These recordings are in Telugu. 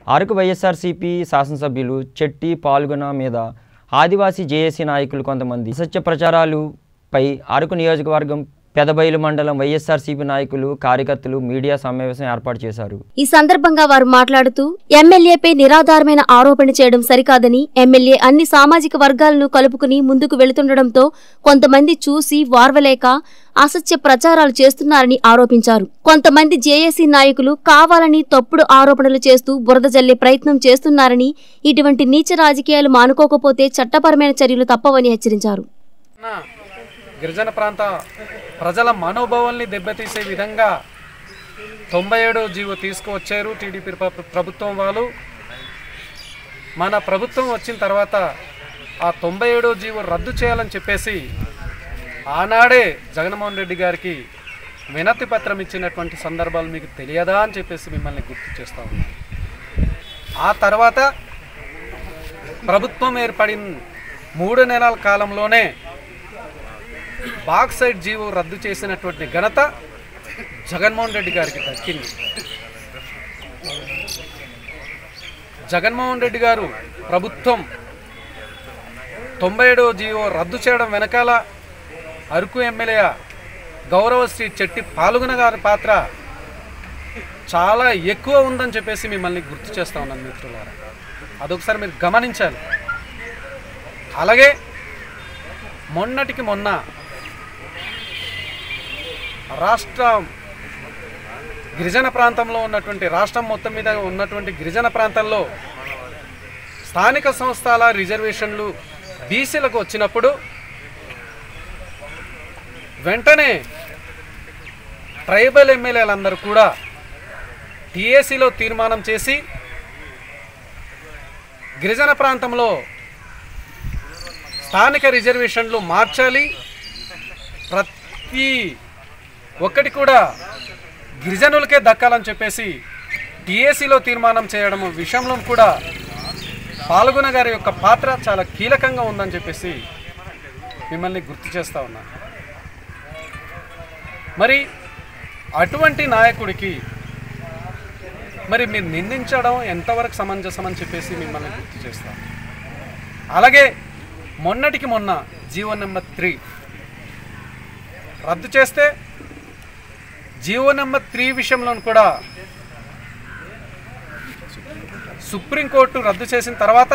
అరకు వైఎస్ఆర్సీపీ శాసనసభ్యులు చెట్టి పాల్గొన మీద ఆదివాసీ జేఏసీ నాయకులు కొంతమంది అసత్య ప్రచారాలుపై అరకు నియోజకవర్గం పెదబయలు మండలం వైఎస్ఆర్సీపీ నాయకులు కార్యకర్తలు మీడియా సమావేశం ఏర్పాటు చేశారు ఈ సందర్భంగా వారు మాట్లాడుతూ ఎమ్మెల్యేపై నిరాధారమైన ఆరోపణ చేయడం సరికాదని ఎమ్మెల్యే అన్ని సామాజిక వర్గాలను కలుపుకుని ముందుకు వెళుతుండటంతో కొంతమంది చూసి వార్వలేక అసత్య ప్రచారాలు చేస్తున్నారని ఆరోపించారు కొంతమంది జేఏసీ నాయకులు కావాలని తప్పుడు ఆరోపణలు చేస్తూ బురద జల్లే ప్రయత్నం చేస్తున్నారని ఇటువంటి నీచ రాజకీయాలు మానుకోకపోతే చట్టపరమైన చర్యలు తప్పవని హెచ్చరించారు నా గిరిజన ప్రాంత ప్రజల మనోభావాల్ని దెబ్బతీసే విధంగా తొంభై ఏడో జీవో తీసుకువచ్చారు టీడీపీ ప్ర- ప్రభుత్వం వాళ్ళు మన ప్రభుత్వం వచ్చిన తర్వాత ఆ తొంభై ఏడో జీవో రద్దు చేయాలని చెప్పేసి ఆనాడే జగన్మోహన్ రెడ్డి గారికి వినతి పత్రం ఇచ్చినటువంటి సందర్భాలు మీకు తెలియదా అని చెప్పేసి మిమ్మల్ని గుర్తు చేస్తా ఉన్నాను ఆ తర్వాత ప్రభుత్వం ఏర్పడిన మూడు నెలల కాలంలోనే బాక్సైడ్ జీవో రద్దు చేసినటువంటి ఘనత జగన్మోహన్ రెడ్డి గారికి దక్కింది జగన్మోహన్ రెడ్డి గారు ప్రభుత్వం తొంభై ఏడవ జీవో రద్దు చేయడం వెనకాల అరకు ఎమ్మెల్యే గౌరవ శ్రీ చెట్టి పాల్గొన గారి పాత్ర చాలా ఎక్కువ ఉందని చెప్పేసి మిమ్మల్ని గుర్తు చేస్తా ఉన్నాను మిత్రులారా అదొకసారి మీరు గమనించాలి అలాగే మొన్నటికి మొన్న రాష్ట్రం గిరిజన ప్రాంతంలో ఉన్నటువంటి రాష్ట్రం మొత్తం మీద ఉన్నటువంటి గిరిజన ప్రాంతాల్లో స్థానిక సంస్థల రిజర్వేషన్లు బీసీలకు వచ్చినప్పుడు వెంటనే ట్రైబల్ ఎమ్మెల్యేలందరూ కూడా టీఏసీలో తీర్మానం చేసి గిరిజన ప్రాంతంలో స్థానిక రిజర్వేషన్లు మార్చాలి ప్రతి ఒక్కటి కూడా గిరిజనులకే దక్కాలని చెప్పేసి టీఏసీలో తీర్మానం చేయడం విషయంలో కూడా పాల్గొన గారి యొక్క పాత్ర చాలా కీలకంగా ఉందని చెప్పేసి మిమ్మల్ని గుర్తు చేస్తా ఉన్నా మరి అటువంటి నాయకుడికి మరి మీరు నిందించడం ఎంతవరకు సమంజసం అని చెప్పేసి మిమ్మల్ని గుర్తు చేస్తాం అలాగే మొన్నటికి మొన్న జీవో నెంబర్ త్రీ రద్దు చేస్తే జీవో నెంబర్ త్రీ విషయంలో కూడా సుప్రీంకోర్టు రద్దు చేసిన తర్వాత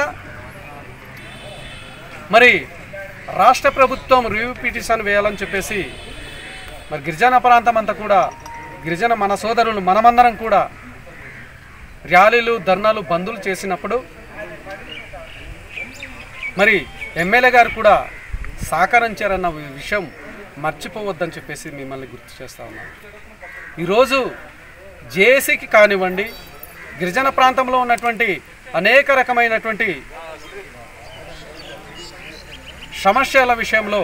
మరి రాష్ట్ర ప్రభుత్వం రివ్యూ పిటిషన్ వేయాలని చెప్పేసి మరి గిరిజన ప్రాంతం అంతా కూడా గిరిజన మన సోదరులు మనమందరం కూడా ర్యాలీలు ధర్నాలు బందులు చేసినప్పుడు మరి ఎమ్మెల్యే గారు కూడా సహకరించారన్న విషయం మర్చిపోవద్దని చెప్పేసి మిమ్మల్ని గుర్తు చేస్తా ఉన్నాను ఈరోజు జేఏసీకి కానివ్వండి గిరిజన ప్రాంతంలో ఉన్నటువంటి అనేక రకమైనటువంటి సమస్యల విషయంలో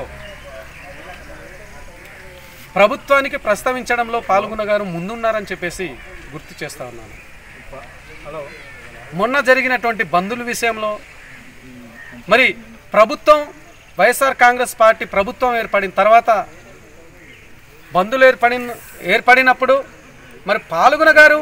ప్రభుత్వానికి ప్రస్తావించడంలో పాల్గొన్న గారు ముందున్నారని చెప్పేసి గుర్తు చేస్తా ఉన్నాను మొన్న జరిగినటువంటి బంధుల విషయంలో మరి ప్రభుత్వం వైఎస్ఆర్ కాంగ్రెస్ పార్టీ ప్రభుత్వం ఏర్పడిన తర్వాత బంధులు ఏర్పడిన ఏర్పడినప్పుడు మరి పాల్గొన గారు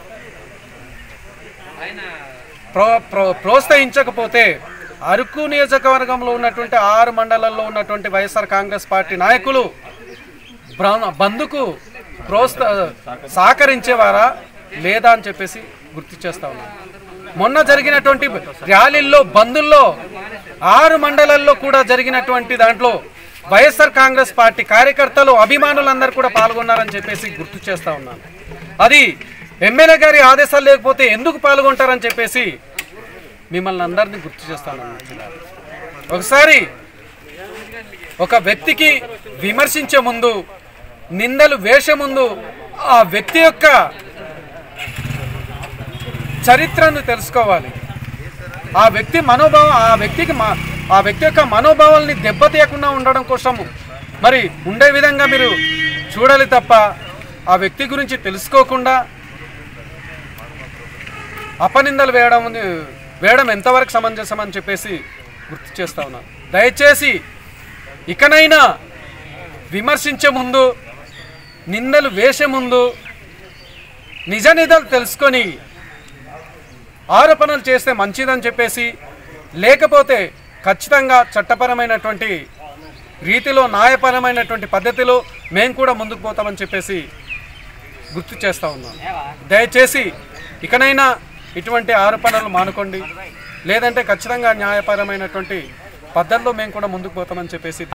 ప్రో ప్రో ప్రోత్సహించకపోతే అరకు నియోజకవర్గంలో ఉన్నటువంటి ఆరు మండలాల్లో ఉన్నటువంటి వైఎస్ఆర్ కాంగ్రెస్ పార్టీ నాయకులు బ్ర- బంధుకు ప్రోత్స సహకరించేవారా లేదా అని చెప్పేసి గుర్తు చేస్తా ఉన్నాను మొన్న జరిగినటువంటి ర్యాలీల్లో బంధుల్లో ఆరు మండలాల్లో కూడా జరిగినటువంటి దాంట్లో వైఎస్ఆర్ కాంగ్రెస్ పార్టీ కార్యకర్తలు అభిమానులందరూ కూడా పాల్గొన్నారని చెప్పేసి గుర్తు చేస్తా ఉన్నాను అది ఎమ్మెల్యే గారి ఆదేశాలు లేకపోతే ఎందుకు పాల్గొంటారని చెప్పేసి మిమ్మల్ని అందరినీ గుర్తు చేస్తాను ఒకసారి ఒక వ్యక్తికి విమర్శించే ముందు నిందలు వేసే ముందు ఆ వ్యక్తి యొక్క చరిత్రను తెలుసుకోవాలి ఆ వ్యక్తి మనోభావం ఆ వ్యక్తికి మా ఆ వ్యక్తి యొక్క మనోభావాల్ని దెబ్బతీయకుండా ఉండడం కోసం మరి ఉండే విధంగా మీరు చూడాలి తప్ప ఆ వ్యక్తి గురించి తెలుసుకోకుండా అపనిందలు వేయడం వేయడం ఎంతవరకు సమంజసం అని చెప్పేసి గుర్తు చేస్తా ఉన్నాను దయచేసి ఇకనైనా విమర్శించే ముందు నిందలు వేసే ముందు నిజ నిజాలు తెలుసుకొని ఆరోపణలు చేస్తే మంచిదని చెప్పేసి లేకపోతే ఖచ్చితంగా చట్టపరమైనటువంటి రీతిలో న్యాయపరమైనటువంటి పద్ధతిలో మేము కూడా ముందుకు పోతామని చెప్పేసి గుర్తు చేస్తూ ఉన్నాను దయచేసి ఇకనైనా ఇటువంటి ఆరోపణలు మానుకోండి లేదంటే ఖచ్చితంగా న్యాయపరమైనటువంటి పద్ధతిలో మేము కూడా ముందుకు పోతామని చెప్పేసి